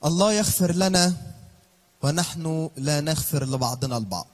الله يغفر لنا ونحن لا نغفر لبعضنا البعض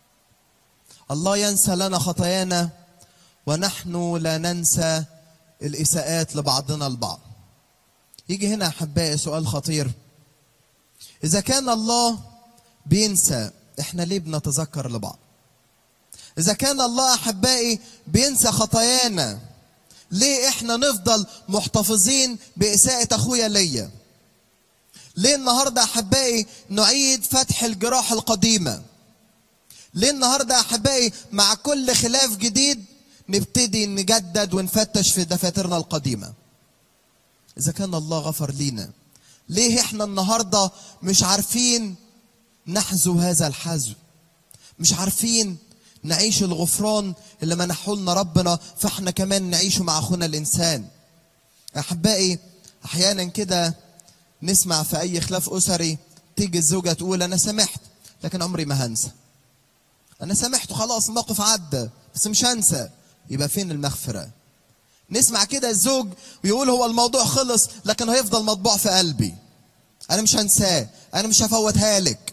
الله ينسى لنا خطايانا ونحن لا ننسى الإساءات لبعضنا البعض يجي هنا أحبائي سؤال خطير إذا كان الله بينسى إحنا ليه بنتذكر لبعض إذا كان الله أحبائي بينسى خطايانا ليه إحنا نفضل محتفظين بإساءة أخويا ليا ليه النهاردة أحبائي نعيد فتح الجراح القديمة ليه النهاردة أحبائي مع كل خلاف جديد نبتدي نجدد ونفتش في دفاترنا القديمة إذا كان الله غفر لينا ليه إحنا النهاردة مش عارفين نحذو هذا الحذو مش عارفين نعيش الغفران اللي منحه لنا ربنا فاحنا كمان نعيشه مع اخونا الانسان احبائي احيانا كده نسمع في اي خلاف اسري تيجي الزوجه تقول انا سامحت لكن عمري ما هنسى انا سامحت خلاص الموقف عدى بس مش هنسى يبقى فين المغفره نسمع كده الزوج ويقول هو الموضوع خلص لكن هيفضل مطبوع في قلبي انا مش هنساه انا مش هفوتها لك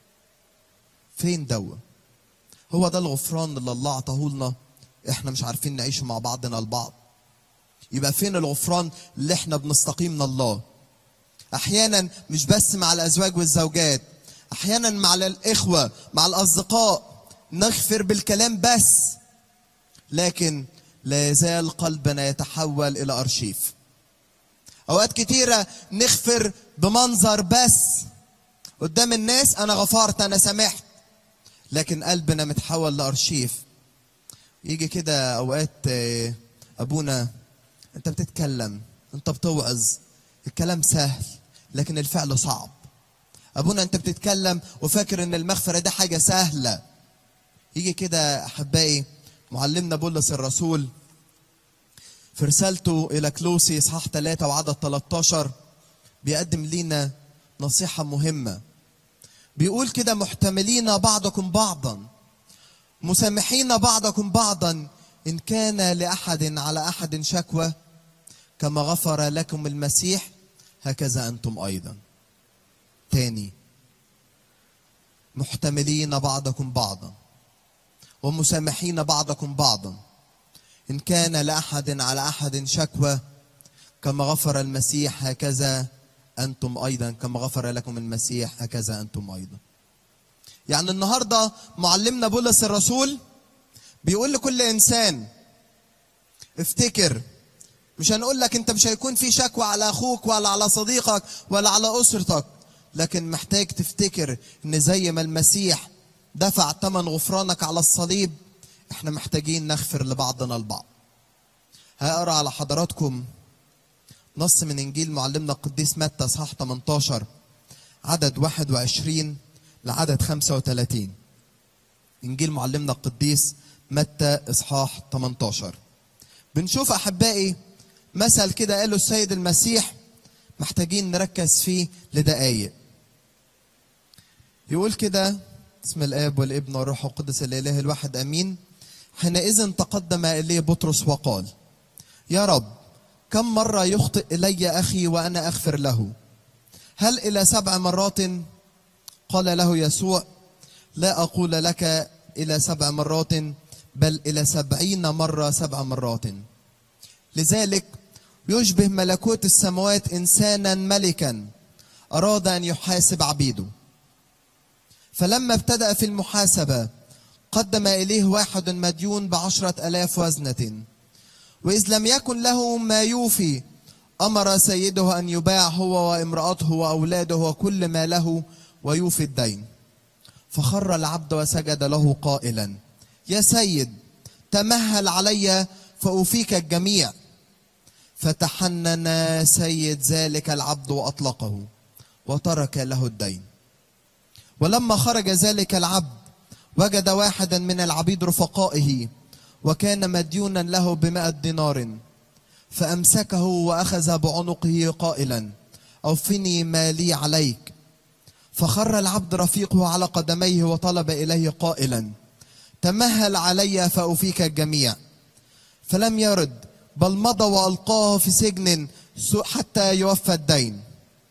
فين دوت هو ده الغفران اللي الله عطاه لنا احنا مش عارفين نعيش مع بعضنا البعض يبقى فين الغفران اللي احنا بنستقيم من الله احيانا مش بس مع الازواج والزوجات احيانا مع الاخوه مع الاصدقاء نغفر بالكلام بس لكن لا يزال قلبنا يتحول الى ارشيف اوقات كتيره نغفر بمنظر بس قدام الناس انا غفرت انا سامحت لكن قلبنا متحول لارشيف يجي كده اوقات آه، ابونا انت بتتكلم انت بتوعظ الكلام سهل لكن الفعل صعب ابونا انت بتتكلم وفاكر ان المغفره دي حاجه سهله يجي كده احبائي معلمنا بولس الرسول في رسالته الى كلوسي اصحاح 3 وعدد 13 بيقدم لينا نصيحه مهمه بيقول كده محتملين بعضكم بعضا مسامحين بعضكم بعضا ان كان لاحد على احد شكوى كما غفر لكم المسيح هكذا انتم ايضا تاني محتملين بعضكم بعضا ومسامحين بعضكم بعضا ان كان لاحد على احد شكوى كما غفر المسيح هكذا انتم ايضا كما غفر لكم المسيح هكذا انتم ايضا يعني النهارده معلمنا بولس الرسول بيقول لكل انسان افتكر مش هنقول لك انت مش هيكون في شكوى على اخوك ولا على صديقك ولا على اسرتك لكن محتاج تفتكر ان زي ما المسيح دفع ثمن غفرانك على الصليب احنا محتاجين نغفر لبعضنا البعض هقرا على حضراتكم نص من انجيل معلمنا القديس متى اصحاح 18 عدد 21 لعدد 35 انجيل معلمنا القديس متى اصحاح 18 بنشوف احبائي مثل كده قاله السيد المسيح محتاجين نركز فيه لدقايق يقول كده اسم الاب والابن والروح القدس الاله الواحد امين حينئذ تقدم اليه بطرس وقال يا رب كم مرة يخطئ إلي أخي وأنا أغفر له هل إلى سبع مرات قال له يسوع لا أقول لك إلى سبع مرات بل إلى سبعين مرة سبع مرات لذلك يشبه ملكوت السماوات إنسانا ملكا أراد أن يحاسب عبيده فلما ابتدأ في المحاسبة قدم إليه واحد مديون بعشرة ألاف وزنة وإذ لم يكن له ما يوفي أمر سيده أن يباع هو وامرأته وأولاده وكل ما له ويوفي الدين فخر العبد وسجد له قائلا يا سيد تمهل علي فأوفيك الجميع فتحنن سيد ذلك العبد وأطلقه وترك له الدين ولما خرج ذلك العبد وجد واحدا من العبيد رفقائه وكان مديونا له بمائة دينار فأمسكه وأخذ بعنقه قائلا أوفني ما لي عليك فخر العبد رفيقه على قدميه وطلب إليه قائلا تمهل علي فأوفيك الجميع فلم يرد بل مضى وألقاه في سجن حتى يوفى الدين